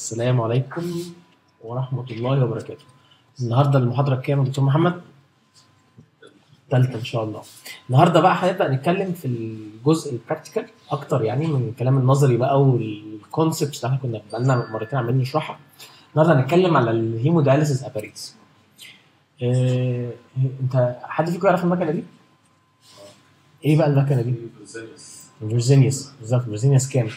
السلام عليكم ورحمة الله وبركاته. النهارده المحاضرة الكام يا دكتور محمد؟ تالتة إن شاء الله. النهارده بقى هنبدأ نتكلم في الجزء البراكتيكال أكتر يعني من الكلام النظري بقى والكونسبتس اللي احنا كنا بقالنا مرتين عمالين نشرحها. النهارده هنتكلم على الهيمودايليسيس اباريتس. إيه انت حد فيكم يعرف المكنة دي؟ ايه بقى المكنة دي؟ فيرجينيوس بالظبط فيرجينيوس كام؟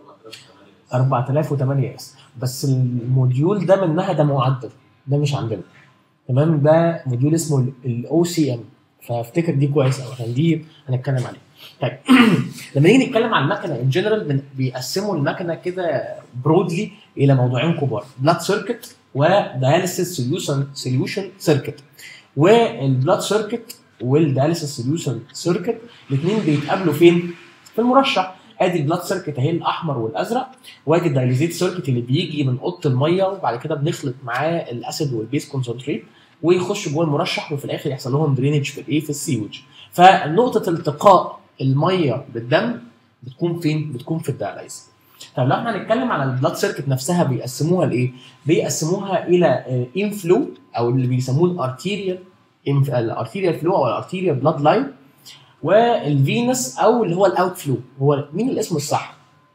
4008 اس بس الموديول ده منها ده معدل ده مش عندنا تمام ده موديول اسمه الاو سي ام فافتكر دي كويس قوي عشان دي هنتكلم عليها طيب لما نيجي نتكلم عن المكنه ان جنرال بيقسموا المكنه كده برودلي الى موضوعين كبار بلاد سيركت ودياليسيس سوليوشن سوليوشن سيركت والبلاد سيركت والدياليسيس سوليوشن سيركت الاثنين بيتقابلوا فين؟ في المرشح ادي البلاد سيركت اهي الاحمر والازرق وادي الدايليزيت سيركت اللي بيجي من اوضه الميه وبعد كده بنخلط معاه الاسيد والبيس كونسنتريت ويخش جوه المرشح وفي الاخر يحصل لهم درينج في الايه في السيوج فنقطه التقاء الميه بالدم بتكون فين؟ بتكون في الدايليز طب لو احنا هنتكلم على البلاد سيركت نفسها بيقسموها لايه؟ بيقسموها الى انفلو او اللي بيسموه الارتيريال الارتيريال فلو او الارتيريال بلاد لاين والفينس او اللي هو الاوت فلو هو مين الاسم الصح؟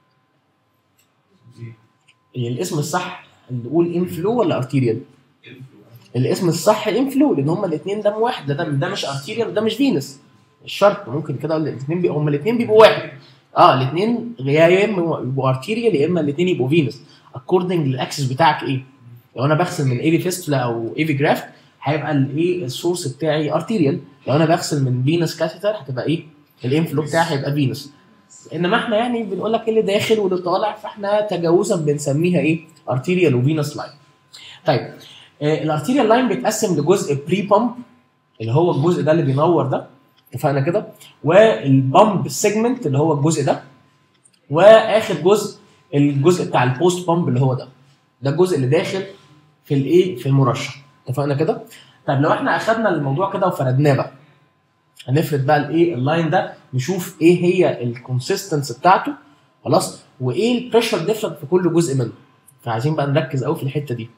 الاسم الصح نقول انفلو ولا ارتيريال؟ الاسم الصح انفلو لان هما الاثنين دم واحد ده ده مش ارتيريال وده مش فينس مش شرط ممكن كده الاثنين هما الاثنين بيبقوا واحد اه الاثنين يا اما يبقوا ارتيريال يا اما الاثنين يبقوا فينس اكوردنج للاكسس بتاعك ايه؟ لو انا بغسل من ايفي فيستولا او ايفي جرافت هيبقى الايه السورس بتاعي ارتيريال لو انا بغسل من فينس كاثيتر هتبقى ايه الانفلو بتاعي هيبقى فينس انما احنا يعني بنقول لك اللي داخل واللي طالع فاحنا تجاوزا بنسميها ايه ارتيريال وفينس لاين طيب آه الارتيريال لاين بيتقسم لجزء بري بامب اللي هو الجزء ده اللي بينور ده اتفقنا كده والبامب سيجمنت اللي هو الجزء ده واخر جزء الجزء بتاع البوست بامب اللي هو ده ده الجزء اللي داخل في الايه في المرشح اتفقنا كده طيب لو احنا اخدنا الموضوع كده وفردناه بقى هنفرد بقى الايه اللاين ده نشوف ايه هي الكونسيستنس بتاعته خلاص وايه البريشر ديفرنت في كل جزء منه فعايزين بقى نركز قوي في الحته دي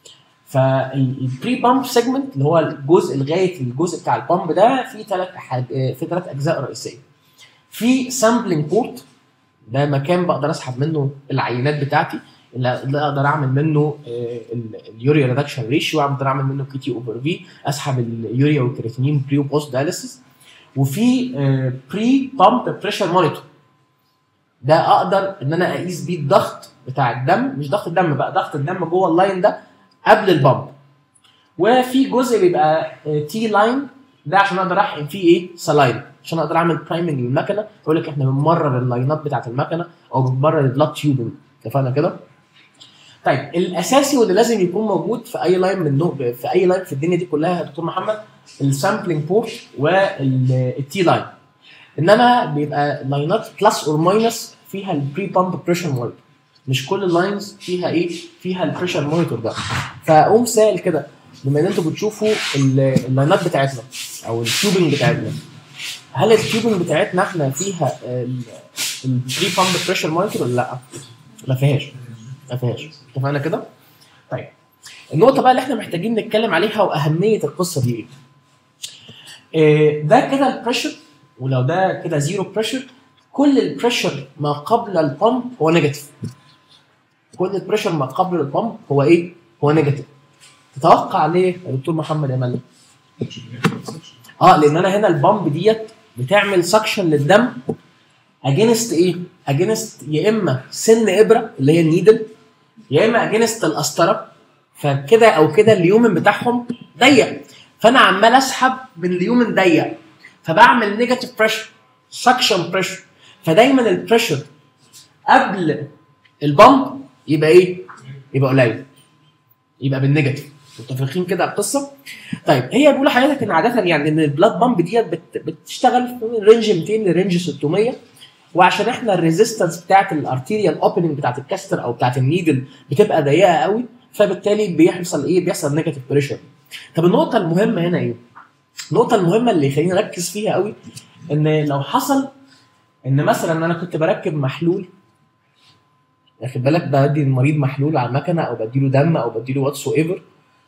فالبري بامب سيجمنت اللي هو الجزء لغايه الجزء بتاع البامب ده في ثلاث في ثلاث اجزاء رئيسيه في سامبلنج بورت ده مكان بقدر اسحب منه العينات بتاعتي اللي اقدر اعمل منه اليوريا ريدكشن ريشيو اقدر اعمل منه كي تي اوفر في اسحب اليوريا والكرياتينين بري وبوست دايليسيس وفي بري بامب بريشر مونيتور ده اقدر ان انا اقيس بيه الضغط بتاع الدم مش ضغط الدم بقى ضغط الدم جوه اللاين ده قبل البامب وفي جزء بيبقى تي لاين ده عشان اقدر احقن فيه ايه سلاين عشان اقدر اعمل برايمنج للمكنه يقول لك احنا بنمرر اللاينات بتاعت المكنه او بنمرر البلاد تيوبنج اتفقنا كده؟ طيب الاساسي واللي لازم يكون موجود في اي لاين من في اي لاين في الدنيا دي كلها يا دكتور محمد السامبلنج بورت والتي لاين انما بيبقى لاينات بلس اور ماينس فيها البري بامب بريشر مونيتور مش كل اللاينز فيها ايه فيها البريشر مونيتور ده فاقوم سائل كده بما ان انتوا بتشوفوا اللاينات بتاعتنا او التيوبنج بتاعتنا هل التيوبنج بتاعتنا احنا فيها البري بامب بريشر مونيتور ولا لا؟ ما فيهاش ما فيهاش اتفقنا كده؟ طيب النقطة بقى اللي احنا محتاجين نتكلم عليها وأهمية القصة دي إيه؟ إيه ده كده البريشر ولو ده كده زيرو بريشر كل البريشر ما قبل البامب هو نيجاتيف كل البريشر ما قبل البامب هو ايه؟ هو نيجاتيف تتوقع ليه يا دكتور محمد يا مالك؟ اه لان انا هنا البامب ديت بتعمل سكشن للدم اجينست ايه؟ اجينست يا اما سن ابره اللي هي النيدل يا اما اجينست القسطره فكده او كده اليومن بتاعهم ضيق فانا عمال اسحب من اليومن ضيق فبعمل نيجاتيف بريشر سكشن بريشر فدايما البريشر قبل البامب يبقى ايه؟ يبقى قليل يبقى بالنيجاتيف متفقين كده على القصه؟ طيب هي بيقول لحضرتك ان عاده يعني ان البلاد بامب ديت بت بتشتغل في رينج 200 لرينج 600 وعشان احنا الريزيستنس بتاعت الارتيريال اوبننج بتاعت الكاستر او بتاعت النيدل بتبقى ضيقه قوي فبالتالي بيحصل ايه؟ بيحصل نيجاتيف بريشر. طب النقطه المهمه هنا ايه؟ النقطه المهمه اللي يخليني اركز فيها قوي ان لو حصل ان مثلا انا كنت بركب محلول واخد بالك بدي المريض محلول على المكنه او بديله دم او بديله واتس ايفر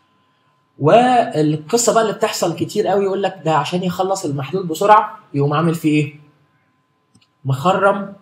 والقصه بقى اللي بتحصل كتير قوي يقول لك ده عشان يخلص المحلول بسرعه يقوم عامل فيه ايه؟ مخرم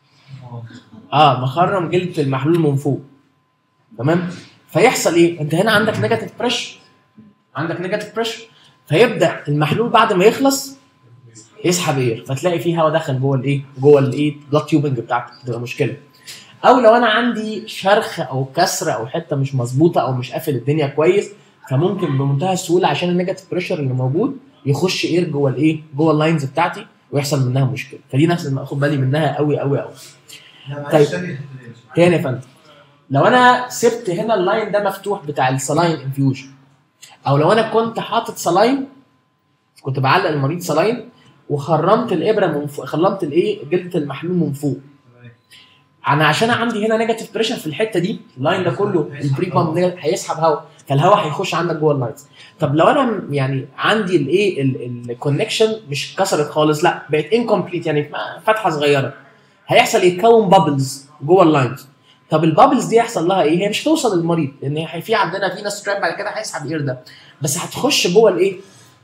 اه مخرم جلد المحلول من فوق تمام فيحصل ايه؟ انت هنا عندك نيجاتيف بريشر عندك نيجاتيف بريشر فيبدا المحلول بعد ما يخلص يسحب اير فتلاقي فيه هواء دخل جوه الايه؟ جوه الايه؟ بلاد تيوبنج بتاعتك تبقى مشكله او لو انا عندي شرخ او كسر او حته مش مظبوطه او مش قافل الدنيا كويس فممكن بمنتهى السهوله عشان النيجاتيف بريشر اللي موجود يخش اير جوه الايه؟ جوه اللاينز بتاعتي ويحصل منها مشكله فدي نفس اللي اخد بالي منها قوي قوي قوي طيب. تاني يا فندم لو انا سبت هنا اللاين ده مفتوح بتاع السلاين انفيوجن او لو انا كنت حاطط سلاين كنت بعلق المريض سلاين وخرمت الابره من فوق خرمت الايه جلده المحلول من فوق انا عشان عندي هنا نيجاتيف بريشر في الحته دي اللاين ده كله البري بامب هيسحب هواء فالهواء هيخش عندك جوه اللاينز طب لو انا يعني عندي الايه الكونكشن مش كسرت خالص لا بقت انكمبليت يعني فتحه صغيره هيحصل يتكون بابلز جوه اللاينز طب البابلز دي يحصل لها ايه؟ هي مش هتوصل للمريض لان هي في عندنا في ناس ستراب بعد كده هيسحب الاير ده بس هتخش جوه الايه؟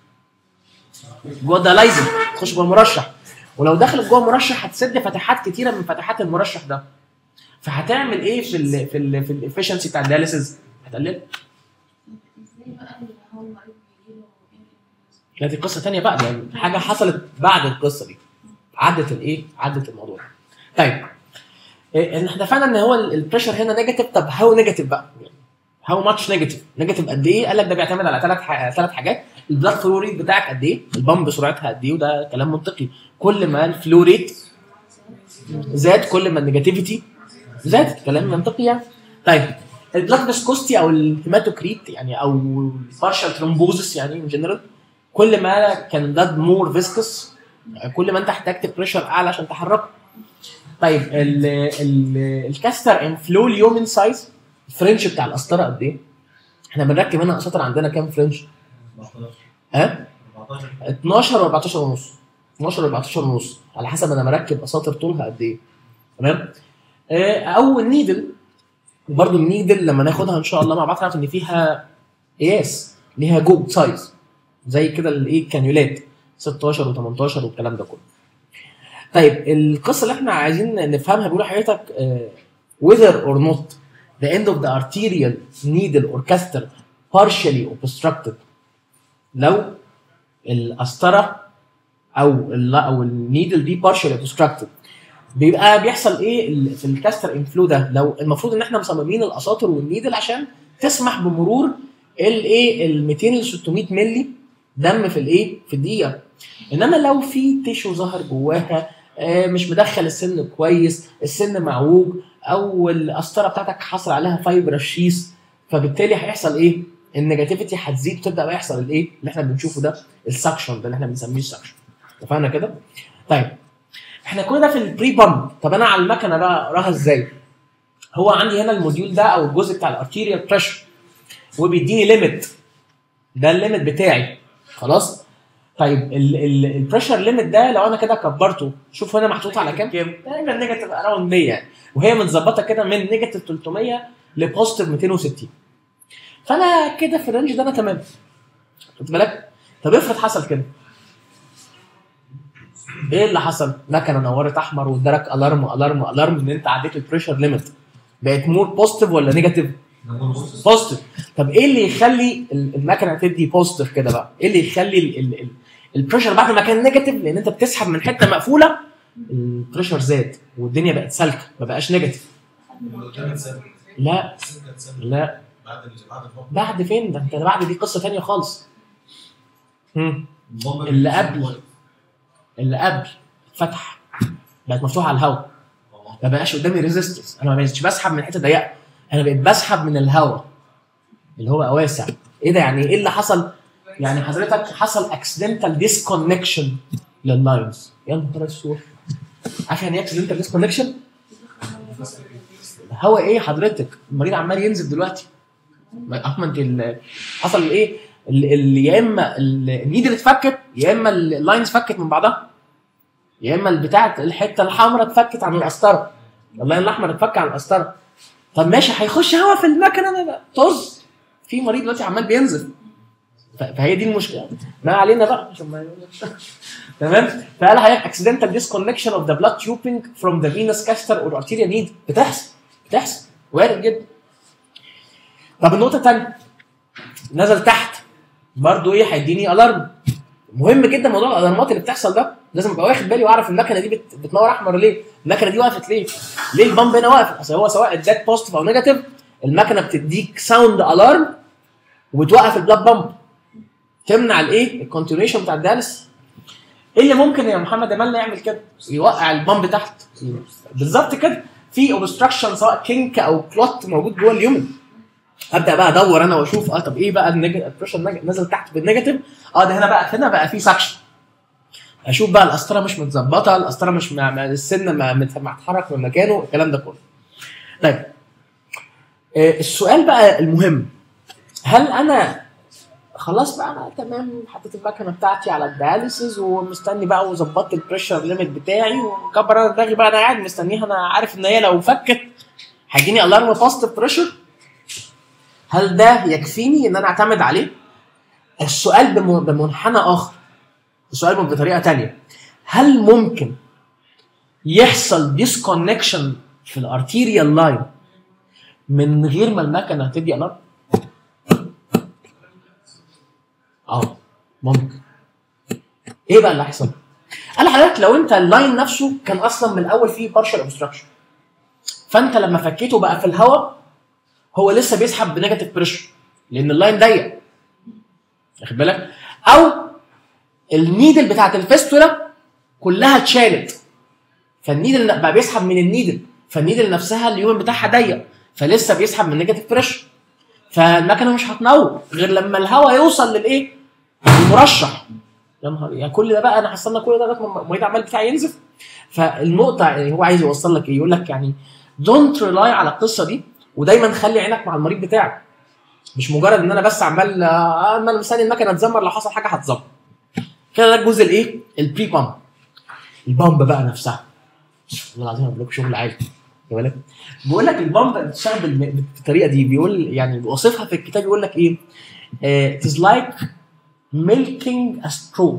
جوه الدالايزر تخش جوه المرشح ولو دخلت جوه المرشح هتسد فتحات كتيره من فتحات المرشح ده فهتعمل ايه في ال في ال في الافشنسي بتاع الدياليسيس؟ هتقلل ازاي بقى اللي هو المريض بيجيله لا دي قصه تانية بقى يعني حاجه حصلت بعد القصه دي عدت الايه؟ عدت الموضوع طيب إيه، احنا اتفقنا ان هو البريشر هنا نيجاتيف طب هاو نيجاتيف بقى هاو ماتش نيجاتيف نيجاتيف قد ايه؟ قال لك ده بيعتمد على ثلاث ثلاث حاجات البلاد فلو ريت بتاعك قد ايه؟ البامب سرعتها قد ايه؟ وده كلام منطقي كل ما الفلو ريت زاد كل ما النيجاتيفيتي زادت كلام منطقي يعني طيب البلاد فيسكوستي او الهيماتوكريت يعني او بارشال ترومبوزس يعني ان جنرال كل ما كان بلاد مور فيسكس كل ما انت احتجت بريشر اعلى عشان تحركه طيب ال ال الكاستر انفلو اليومن سايز الفرنش بتاع القسطره قد ايه؟ احنا بنركب هنا قساطر عندنا كام فرنش؟ ها؟ 12 و 14 ونص 12 و 14 ونص على حسب انا مركب اساطر طولها قد ايه تمام؟ آه، او النيدل برضو النيدل لما ناخدها ان شاء الله مع بعض هنعرف ان فيها قياس ليها جود سايز زي كده الايه الكانيولات 16 و18 والكلام ده كله. طيب القصه اللي احنا عايزين نفهمها بيقول حضرتك آه، whether or not the end of the arterial needle or catheter partially obstructed لو القسطره او ال او النيدل دي partially obstructed بيبقى بيحصل ايه ال- في الكاستر انفلو ده لو المفروض ان احنا مصممين الاساطر والنيدل عشان تسمح بمرور الايه ال 200 ل 600 مللي دم في الايه في الدقيقه انما لو في تيشو ظهر جواها آه، مش مدخل السن كويس السن معوج او القسطره بتاعتك حصل عليها فايبر شيس فبالتالي هيحصل ايه النيجاتيفيتي هتزيد وتبدا بقى يحصل الايه اللي احنا بنشوفه ده السكشن ده اللي احنا بنسميه السكشن اتفقنا كده طيب احنا كل ده في البري بامب طب انا على المكنه بقى اقراها ازاي هو عندي هنا الموديول ده او الجزء بتاع الارتيريال بريشر وبيديني ليميت ده الليميت بتاعي خلاص طيب البريشر ليميت ده لو انا كده كبرته شوف هنا محطوط على كام كام تقريبا نيجاتيف اراوند 100 يعني وهي متظبطه كده من نيجاتيف 300 لبوزيتيف 260 فانا كده في الرينج ده انا تمام خد بالك طب افرض حصل كده ايه اللي حصل؟ مكنه نورت احمر وادالك الارم الارم الارم ان انت عديت البريشر ليميت بقت مور بوزيتيف ولا نيجاتيف؟ بوزيتيف طب ايه اللي يخلي ال- المكنه تدي بوزيتيف كده بقى؟ ايه اللي يخلي ال- ال- ال- البريشر بعد ما كان نيجاتيف لان انت بتسحب من حته مقفوله البريشر زاد والدنيا بقت سالكه ما بقاش نيجاتيف لا لا بعد بعد الحب بعد فين ده انت بعد دي قصه ثانيه خالص مم. اللي قبل. اللي قبل فتح بقت مفتوحه على الهواء ما بقاش قدامي ريزيستنس انا ما بقتش بسحب من حته ضيقه انا بقيت بسحب من الهواء اللي هو بقى واسع ايه ده يعني ايه اللي حصل يعني حضرتك حصل اكسيدنتال ديسكونكشن لللاينز يا نهار اسود عارف يعني ايه اكسيدنتال ديسكونكشن هوا ايه حضرتك المريض عمال ينزل دلوقتي ما احمد ال- حصل ايه ال- ال- يا اما ال- النيدل اتفكت يا اما اللاينز فكت من بعضها يا اما البتاع الحته الحمراء اتفكت عن القسطره اللاين الاحمر اتفك عن القسطره طب ماشي هيخش هوا في المكنه لا لا طز في مريض دلوقتي عمال بينزف ف- فهي دي المشكله ما علينا بقى عشان ما تمام فقال حضرتك accidental disconnection of the blood tubing from the venous caster or arterial need بتحصل بتحصل وارد جدا طب النقطه الثانيه نزل تحت برضه ايه هيديني الارم مهم جدا موضوع الالارمات اللي بتحصل ده لازم ابقى واخد بالي واعرف المكنه دي بت... بتنور احمر ليه؟ المكنه دي وقفت ليه؟ ليه البامب هنا واقف؟ اصل هو سواء اداك بوزيتيف او نيجاتيف المكنه بتديك ساوند الارم وتوقف البلاد بامب تمنع الايه؟ الكونتينيوشن بتاع الدالس ايه اللي ممكن يا محمد امال يعمل كده؟ يوقع البامب تحت بالظبط كده في اوبستراكشن سواء كينك او كلوت موجود جوه اليومن ابدا بقى ادور انا واشوف اه طب ايه بقى البريشر نزل تحت بالنيجاتيف اه ده هنا بقى هنا بقى في سكشن اشوف بقى القسطره مش متظبطه القسطره مش مع مع السن ما مت- متحرك من مكانه الكلام ده كله طيب آه، السؤال بقى المهم هل انا خلاص بقى انا تمام حطيت المكنه بتاعتي على الدياليسيس ومستني بقى وظبطت البريشر ليميت بتاعي وكبر انا دماغي بقى انا قاعد مستنيها انا عارف ان هي لو فكت هيجيني الارم بوزيتيف بريشر هل ده يكفيني ان انا اعتمد عليه؟ السؤال بم- بمنحنى اخر السؤال بطريقه تانية هل ممكن يحصل ديسكونكشن في الارتيريال لاين من غير ما المكنه تدي الارم؟ اه ممكن ايه بقى اللي هيحصل؟ قال لحضرتك لو انت اللاين نفسه كان اصلا من الاول فيه بارشال اوبستراكشن فانت لما فكيته بقى في الهواء هو لسه بيسحب بنيجاتيف بريشر لان اللاين ضيق واخد بالك او النيدل بتاعت الفيستولا كلها اتشالت فالنيدل بقى بيسحب من النيدل فالنيدل نفسها اليوم بتاعها ضيق فلسه بيسحب من نيجاتيف بريشر فالمكنه مش هتنور غير لما الهواء يوصل للايه؟ المرشح يا نهار يعني كل ده بقى انا هستنى كل ده لغايه ما المعيد عمال بتاعي ينزف فالنقطه يعني هو عايز يوصل لك ايه؟ يقول لك يعني دونت ريلاي على القصه دي ودايما خلي عينك مع المريض بتاعك مش مجرد ان انا بس عمال آه، انا مستني المكنه تزمر لو حصل حاجه هتزمر كده ده الجزء الايه؟ البري بامب البامب بقى نفسها والله العظيم انا بقول لكم شغل عالي خد بالك بيقول لك البامب بتشتغل بالم- بالطريقه دي بيقول يعني بيوصفها في الكتاب يقول لك ايه؟ it is like milking a straw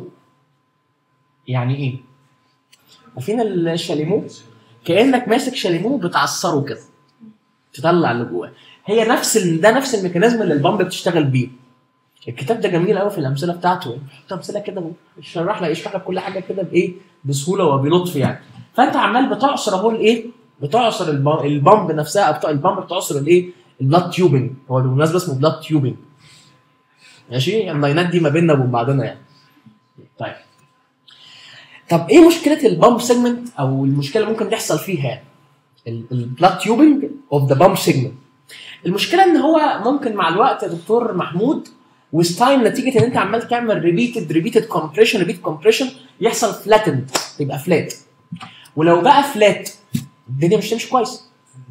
يعني ايه؟ عارفين الشاليمو؟ كانك ماسك شاليمو بتعصره كده تطلع اللي جواه هي نفس ال... ده نفس الميكانيزم اللي البامب بتشتغل بيه الكتاب ده جميل قوي في الامثله بتاعته بيحط امثله كده يشرح لك يشرح لك كل حاجه كده بايه بسهوله وبلطف يعني فانت عمال بتعصر اهو الايه بتعصر الب- البامب نفسها أو بتاع- البامب بتعصر الايه البلاد تيوبنج هو بالمناسبه اسمه بلاد تيوبنج ماشي يعني اللاينات دي ما بيننا وبين بعضنا يعني طيب طب ايه مشكله البامب سيجمنت او المشكله اللي ممكن تحصل فيها يعني البلاد تيوبنج اوف ذا بامب سيجمنت المشكله ان هو ممكن مع الوقت يا دكتور محمود with time نتيجه ان انت عمال تعمل ريبيتد ريبيتد كومبريشن ريبيتد كومبريشن يحصل فلاتند يبقى فلات ولو بقى فلات الدنيا مش تمشي كويس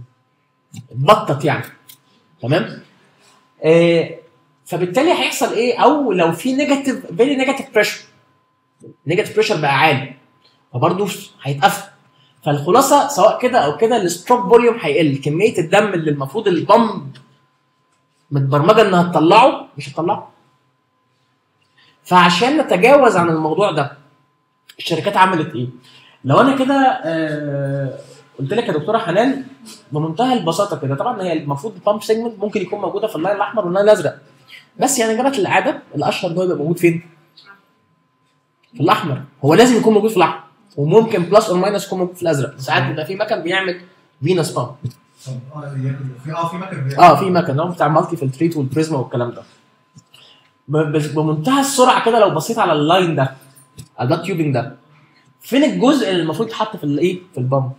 اتبطط يعني تمام آه فبالتالي هيحصل ايه او لو في نيجاتيف فيري نيجاتيف بريشر نيجاتيف بريشر بقى عالي فبرضه هيتقفل فالخلاصه سواء كده او كده الستروك فوليوم هيقل كميه الدم اللي المفروض البامب متبرمجه انها تطلعه مش هتطلعه فعشان نتجاوز عن الموضوع ده الشركات عملت ايه؟ لو انا كده آه قلت لك يا دكتوره حنان بمنتهى البساطه كده طبعا هي المفروض البامب سيجمنت ممكن يكون موجوده في اللاين الاحمر واللاين الازرق بس يعني جابت العاده الاشهر ان هو يبقى موجود فين؟ في الاحمر هو لازم يكون موجود في الاحمر وممكن بلس اور ماينس يكون موجود في الازرق ساعات بيبقى في مكان بيعمل فينس بامب طب اه يعني في اه في مكان بي- اه في مكان هو بتاع مالتي فلتريت والبريزما والكلام ده ب- بس بمنتهى السرعه كده لو بصيت على اللاين ده على البلاد تيوبنج ده فين الجزء اللي المفروض يتحط في الايه في البامب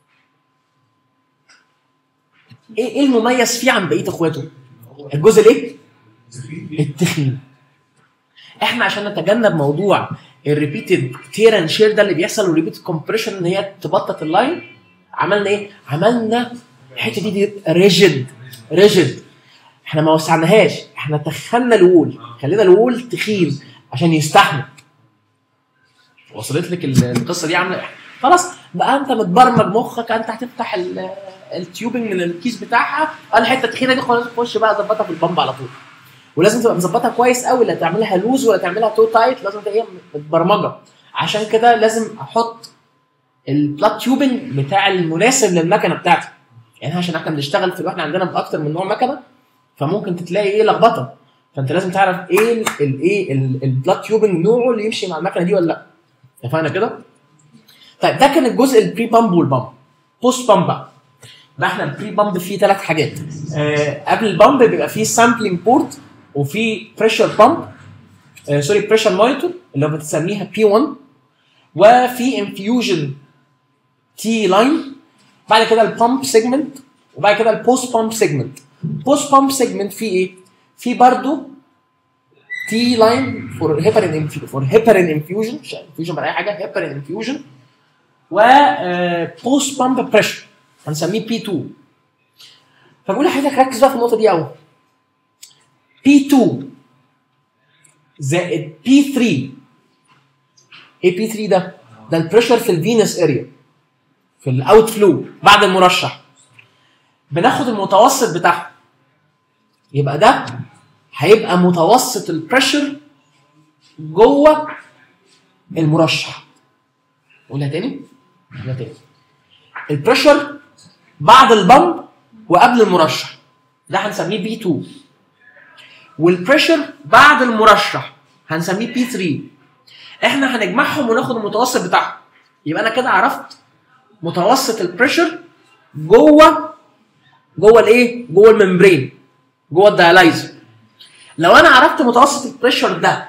ايه ايه المميز فيه عن بقيه اخواته الجزء الايه التخين احنا عشان نتجنب موضوع الريبيتد تير اند شير ده اللي بيحصل والريبيتد كومبريشن ان هي تبطط اللاين عملنا ايه؟ عملنا الحته دي, دي ريجيد ريجيد احنا ما وسعناهاش احنا تخنا الوول خلينا الوول تخين عشان يستحمل وصلت لك ال- القصه دي عامله خلاص بقى انت متبرمج مخك انت هتفتح ال- التيوبنج من الكيس بتاعها اه الحته التخينه دي خلاص تخش بقى ظبطها في البامب على طول ولازم تبقى مظبطها كويس قوي لا تعملها لوز ولا تعملها تو تايت لازم تبقى ايه متبرمجه عشان كده لازم احط البلات تيوبنج بتاع المناسب للمكنه بتاعتي يعني عشان احنا بنشتغل في احنا عندنا باكتر من نوع مكنه فممكن تلاقي ايه لخبطه فانت لازم تعرف ايه الايه البلات تيوبنج نوعه اللي يمشي مع المكنه دي ولا لا اتفقنا كده؟ طيب ده كان الجزء البري بامب والبامب بوست بامب بقى بقى احنا البري بامب فيه ثلاث حاجات آه قبل البامب بيبقى فيه سامبلينج بورت وفي بريشر بامب آه سوري بريشر مونيتور اللي هو بتسميها بي 1 وفي انفيوجن تي لاين بعد كده البامب سيجمنت وبعد كده البوست بامب سيجمنت بوست بامب سيجمنت فيه ايه؟ فيه برضو تي لاين فور هيبرين فور هيبرين انفيوجن مش انفيوجن ولا اي حاجه هيبرين انفيوجن و بوست بامب بريشر هنسميه بي 2 فبقول لحضرتك ركز بقى في النقطه دي قوي بي 2 زائد بي 3 ايه بي 3 ده؟ ده البريشر في الفينس اريا في الاوت فلو بعد المرشح بناخد المتوسط بتاعها يبقى ده هيبقى متوسط البريشر جوه المرشح قولها تاني قولها تاني البريشر بعد البمب وقبل المرشح ده هنسميه بي 2 والبريشر بعد المرشح هنسميه بي 3 احنا هنجمعهم وناخد المتوسط بتاعهم يبقى انا كده عرفت متوسط البريشر جوه جوه الايه؟ جوه الممبرين جوه الديالايزر لو انا عرفت متوسط البريشر ده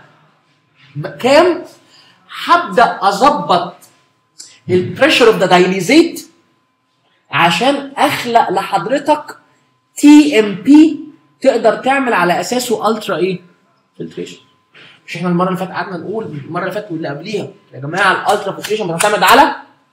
كام هبدا اظبط البريشر اوف ذا دايليزيت عشان اخلق لحضرتك تي ام بي تقدر تعمل على اساسه الترا ايه؟ فلتريشن مش احنا المره اللي فاتت قعدنا نقول المره اللي فاتت واللي قبليها يا جماعه الالترا فلتريشن بتعتمد على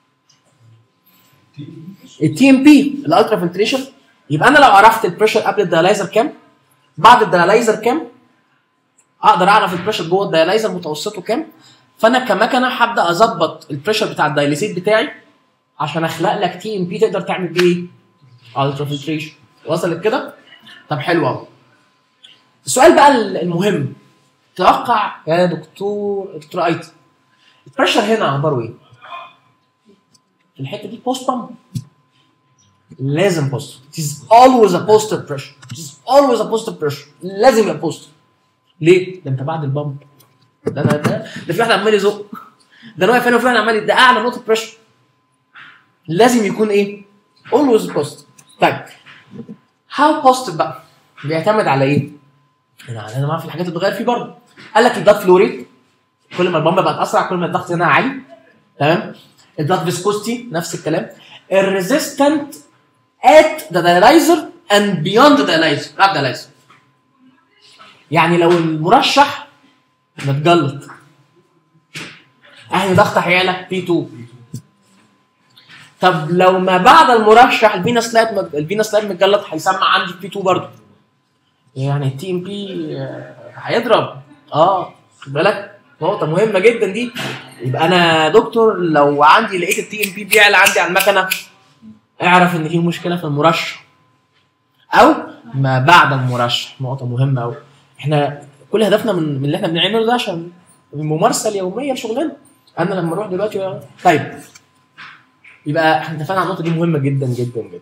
التي ام بي الالترا فلتريشن يبقى انا لو عرفت البريشر قبل الديالايزر كام بعد الديالايزر كام اقدر اعرف البريشر جوه الديالايزر متوسطه كام فانا كمكنه هبدا اظبط البريشر بتاع الدايليسيت بتاعي عشان اخلق لك تي ام بي تقدر تعمل بيه ايه؟ الترا فلتريشن وصلت كده؟ طب حلو قوي السؤال بقى المهم توقع يا دكتور دكتور ايتي البريشر هنا اخباره ايه؟ في الحته دي بوست بامب لازم بوست it is always a positive pressure it is always a positive pressure لازم يبقى positive ليه؟ ده انت بعد البامب ده انا ده ده في واحد عمال يزق ده انا واقف هنا وفي واحد عمال ده اعلى نقطه بريشر لازم يكون ايه؟ always positive طيب how positive بقى بيعتمد على ايه؟ انا انا ما في الحاجات اللي بتغير فيه برضه قال لك البلاد فلو ريت كل ما البامب بقت اسرع كل ما الضغط هنا عالي تمام البلاد فيسكوستي نفس الكلام الريزيستنت at the dialyzer and beyond the dialyzer بعد dialyzer يعني لو المرشح متجلط اهي ضغط هيعلى بي 2 طب لو ما بعد المرشح الفينس لايت مت- الفينس لايت متجلط هيسمع عندي بي 2 برضه يعني التي ام بي هيضرب اه خد بالك نقطة مهمة جدا دي يبقى أنا دكتور لو عندي لقيت التي ام بي بيعلى عندي على المكنة اعرف إن في مشكلة في المرشح أو ما بعد المرشح نقطة مهمة أوي احنا كل هدفنا من من اللي احنا بنعمله ده عشان الممارسة اليومية لشغلنا أنا لما أروح دلوقتي طيب يبقى احنا اتفقنا على النقطة دي مهمة جدا جدا جدا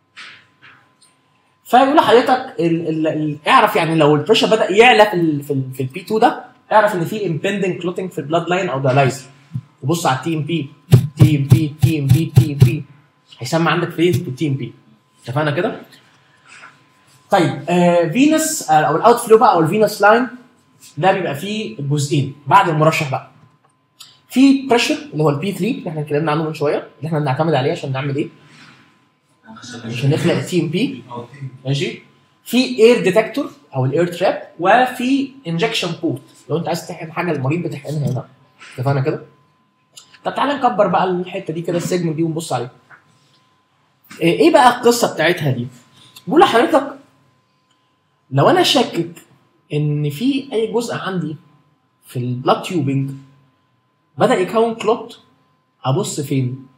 فيقول لحضرتك ال ال ال اعرف يعني لو البريشر بدا يعلى في ال في, ال في البي 2 ده اعرف ان في امبندنج كلوتنج في البلاد لاين او دالايزر وبص على التي ام بي تي ام بي تي ام بي تي ام بي هيسمى عندك فين في التي ام بي اتفقنا كده؟ طيب آه فينس آه او الاوت فلو بقى او الفينس لاين ده بيبقى فيه جزئين بعد المرشح بقى في بريشر اللي هو البي 3 اللي احنا اتكلمنا عنه من شويه اللي احنا بنعتمد عليه عشان نعمل ايه؟ عشان نخلق التي ام بي ماشي في اير ديتكتور او الاير تراب وفي انجكشن بورت لو انت عايز تحقن حاجه المريض بتحقنها هنا اتفقنا كده؟ طب تعالى نكبر بقى الحته دي كده السيجمنت دي ونبص عليها. ايه إيه بقى القصه بتاعتها دي؟ بقول لحضرتك لو انا شاكك ان في اي جزء عندي في البلاد تيوبنج بدا يكون كلوت ابص فين؟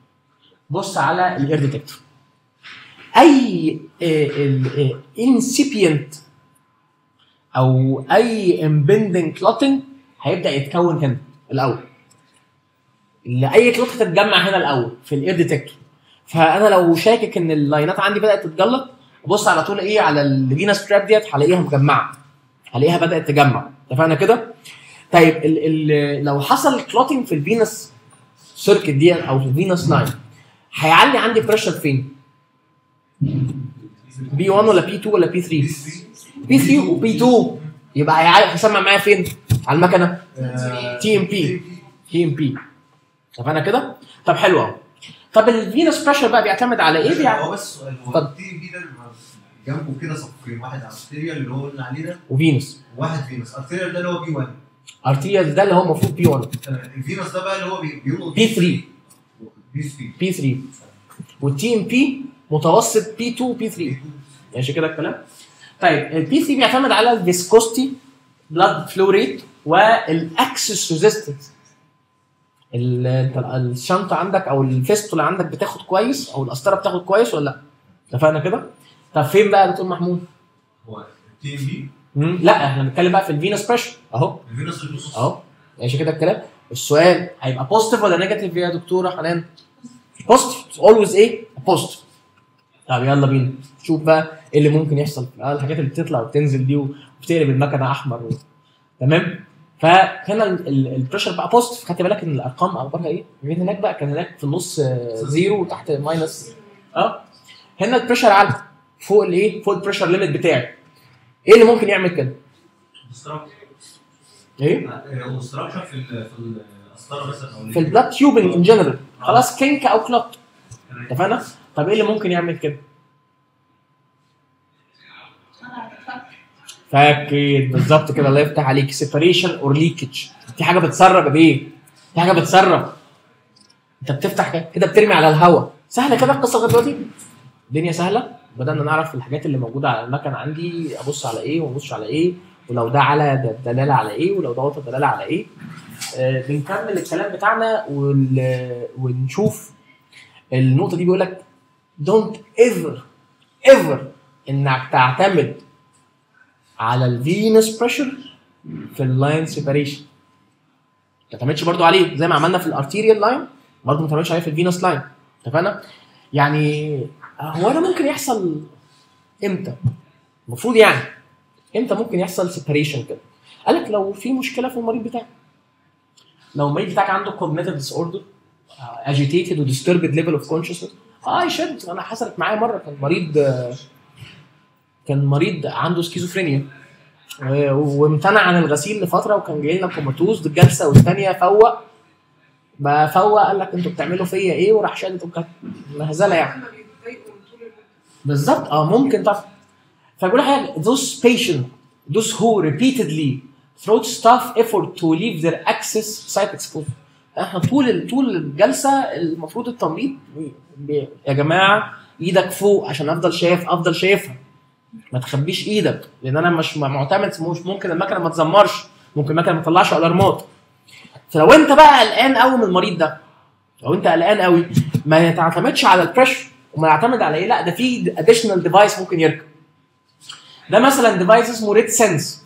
بص على الاير ديتكتور اي انسيبينت او اي امبندنج كلوتنج هيبدا يتكون هنا الاول اللي اي كلوت هتتجمع هنا الاول في الاير ديتكتور فانا لو شاكك ان اللاينات عندي بدات تتجلط ابص على طول ايه على الفينا ستراب ديت هلاقيها مجمعه هلاقيها بدات تجمع اتفقنا كده طيب ال ال لو حصل كلوتنج في الفينس سيركت دي او في الفينس لاين هيعلي عندي بريشر فين؟ بي 1 ولا بي 2 ولا بي 3 بي 3 وبي 2 يبقى هيعلي هيسمع معايا فين؟ على المكنه تي ام بي تي ام بي اتفقنا كده؟ طب حلو اهو طب الفينس بريشر بقى بيعتمد على ايه؟ بيعتمد هو بس سؤال هو اتفضل. التي بي ده جنبه كده صفين واحد ارتيريال اللي هو قلنا عليه ده وفينس وواحد فينس ارتيريال ده اللي هو بي 1 ارتيريال ده اللي هو المفروض بي 1 تمام الفينس ده بقى اللي هو بي- بينقل بي 3 بي 3 بي 3 والتي ام بي متوسط بي 2 بي 3 ماشي كده الكلام طيب البي 3 بيعتمد على الفيسكوستي بلاد فلو ريت والاكسس ريزيستنس انت الشنطه عندك او الفيستولا عندك بتاخد كويس او القسطره بتاخد كويس ولا لا؟ اتفقنا كده؟ طب فين بقى يا دكتور محمود؟ هو التي ام بي مم، لا احنا بنتكلم بقى في الفينس بريشر اهو الفينس اللي بيبص اهو ماشي كده الكلام السؤال هيبقى بوزيتيف ولا نيجاتيف يا دكتوره حنان بوزيتيف اولويز ايه بوزيتيف طب يلا بينا شوف بقى ايه اللي ممكن يحصل اه الحاجات اللي بتطلع وبتنزل دي وبتقلب المكنه احمر و... تمام فهنا ال- ال- البريشر بقى بوزيتيف خدت بالك ان الارقام اخبارها ايه؟ يمكن هناك بقى كان هناك في النص آه، زيرو وتحت ماينس اه هنا البريشر عالي فوق الايه؟ فوق البريشر ليميت بتاعي ايه اللي ممكن يعمل كده؟ ايه؟ الاستراكشر في ال- في القسطره مثلا او في البلاد تيوبنج ان جنرال خلاص كينك او كلوت اتفقنا؟ طب ايه اللي ممكن يعمل كده؟ انا فاكر فاكر بالظبط كده الله يفتح عليك سيبريشن اور ليكج في حاجه بتسرب يا بيه في حاجه بتسرب انت بتفتح كده- كده بترمي على الهواء سهله كده القصه لغايه دلوقتي الدنيا سهله بدانا نعرف الحاجات اللي موجوده على المكن عندي ابص على ايه وما ابصش على ايه ولو ده على ده دلاله على ايه ولو ده وطى دلاله على ايه آه بنكمل الكلام بتاعنا ون- ونشوف النقطه دي بيقول لك دونت ايفر ايفر انك تعتمد على الفينس بريشر في اللاين سيبريشن ما تعتمدش برضو عليه زي ما عملنا في الارتيريال لاين برضو ما تعتمدش عليه في الفينس لاين اتفقنا يعني هو ده ممكن يحصل امتى المفروض يعني امتى ممكن يحصل سيبريشن كده قال لك لو في مشكله في المريض بتاعك لو المريض بتاعك عنده cognitive disorder uh, agitated و disturbed level of consciousness اه يشد انا حصلت معايا مره كان مريض آه، كان مريض عنده سكيزوفرينيا و- وامتنع عن الغسيل لفتره وكان جاي لنا كوماتوز الجلسه والثانيه فوق بقى فوق قال لك انتوا بتعملوا فيا ايه وراح شادد وكانت مهزله يعني بالظبط اه ممكن طبعا فبقول حاجه those patient those who repeatedly through staff effort to leave their access site exposed احنا طول طول الجلسه المفروض التمريض بي- بي- يا جماعه ايدك فوق عشان افضل شايف افضل شايفها ما تخبيش ايدك لان انا مش معتمد مش ممكن المكنه ما تزمرش ممكن المكنه ما تطلعش الارمات فلو انت بقى قلقان قوي من المريض ده لو انت قلقان قوي ما تعتمدش على البريشر وما يعتمد على ايه لا ده في اديشنال ديفايس ممكن يركب ده مثلا ديفايس اسمه ريد سنس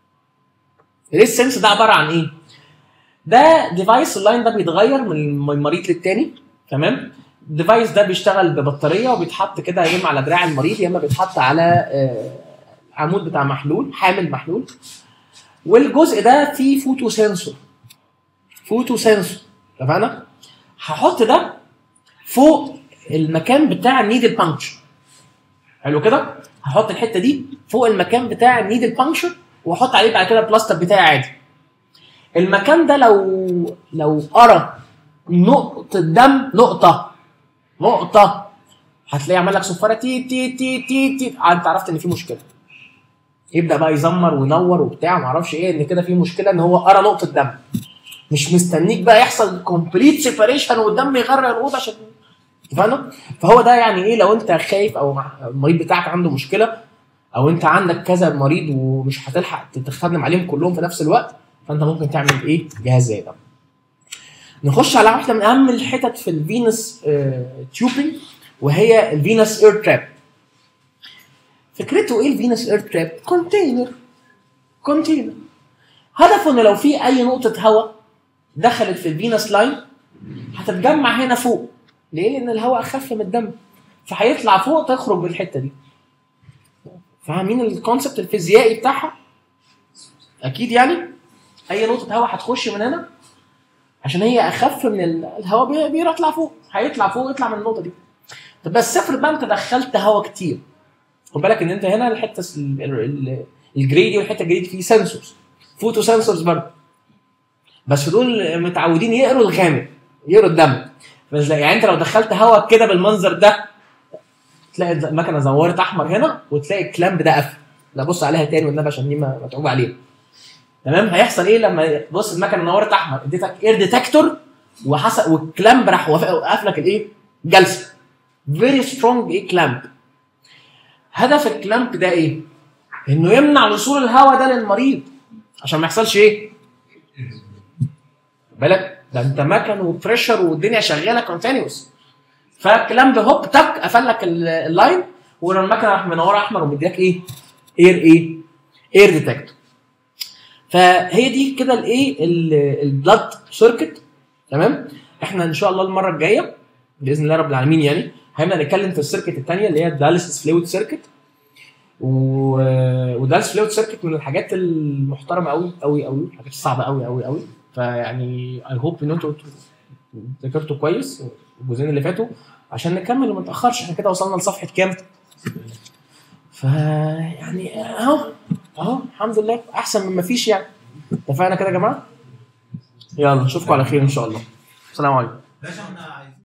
ريد سنس ده عباره عن ايه ده ديفايس اللاين ده بيتغير من من مريض للتاني تمام الديفايس ده بيشتغل ببطاريه وبيتحط كده يا اما على دراع المريض يا اما بيتحط على آه، عمود بتاع محلول حامل محلول والجزء ده فيه فوتو سنسور فوتو سنسور اتفقنا هحط ده فوق المكان بتاع النيدل بانكشر حلو كده هحط الحته دي فوق المكان بتاع النيدل بانكشر واحط عليه بعد كده البلاستر بتاعي عادي المكان ده لو لو قرا نقطه دم نقطه نقطه هتلاقيه عمل لك صفاره تي تي تي تي تي انت عرفت ان في مشكله يبدا بقى يزمر وينور وبتاع ما اعرفش ايه ان كده في مشكله ان هو قرا نقطه دم مش مستنيك بقى يحصل كومبليت سيبريشن والدم يغرق الاوضه عشان اتفقنا؟ فهو ده يعني ايه لو انت خايف او مع- المريض بتاعك عنده مشكله او انت عندك كذا مريض ومش هتلحق تخدم عليهم كلهم في نفس الوقت فانت ممكن تعمل ايه؟ جهاز زي ده. نخش على واحده من اهم الحتت في الفينس تيوبنج وهي الفينس اير تراب فكرته ايه الفينس اير تراب كونتينر كونتينر هدفه ان لو في اي نقطه هواء دخلت في الفينس لاين هتتجمع هنا فوق ليه لان الهواء اخف من الدم فهيطلع فوق تخرج بالحته دي فاهمين الكونسبت الفيزيائي بتاعها اكيد يعني اي نقطه هواء هتخش من هنا عشان هي اخف من ال- الهواء بي- بيطلع فوق هيطلع فوق يطلع من النقطه دي طب بس افرض بقى انت دخلت هواء كتير خد بالك ان انت هنا الحته ال- ال- ال- الجري دي والحته الجري دي فيه سنسورز فوتو سنسورز برضه بس دول متعودين يقروا الغامق يقروا الدم بس لا يعني انت لو دخلت هواء كده بالمنظر ده تلاقي المكنه زورت احمر هنا وتلاقي الكلامب ده قفل لا بص عليها تاني والنبي عشان دي ما- متعوب عليها تمام هيحصل ايه لما بص المكنه نورت احمر اديتك اير ديتكتور وحصل والكلامب راح وافق- وقف لك الايه؟ جلسه فيري سترونج ايه كلامب هدف الكلامب ده ايه؟ انه يمنع وصول الهواء ده للمريض عشان ما يحصلش ايه؟ بالك ده انت مكن وبريشر والدنيا شغاله كونتينيوس فالكلام ده هوب تك قفل لك ال- اللاين ولو المكنه راح منوره احمر ومديك ايه؟ اير ايه؟ اير ديتكتور فهي دي كده الايه البلاد سيركت تمام احنا ان شاء الله المره الجايه باذن الله رب العالمين يعني هنبدا نتكلم في السيركت الثانيه اللي هي الداليسيس فلويد سيركت و... وداليسيس فلويد سيركت من الحاجات المحترمه قوي قوي قوي الحاجات الصعبه قوي قوي قوي فيعني اي هوب ان انتوا ذاكرتوا كويس الجزئين اللي فاتوا عشان نكمل وما نتاخرش احنا كده وصلنا لصفحه كام؟ ف يعني اهو اهو الحمد لله احسن من ما فيش يعني اتفقنا كده يا جماعه؟ يلا نشوفكم على خير ان شاء الله السلام عليكم باشا احنا عايزين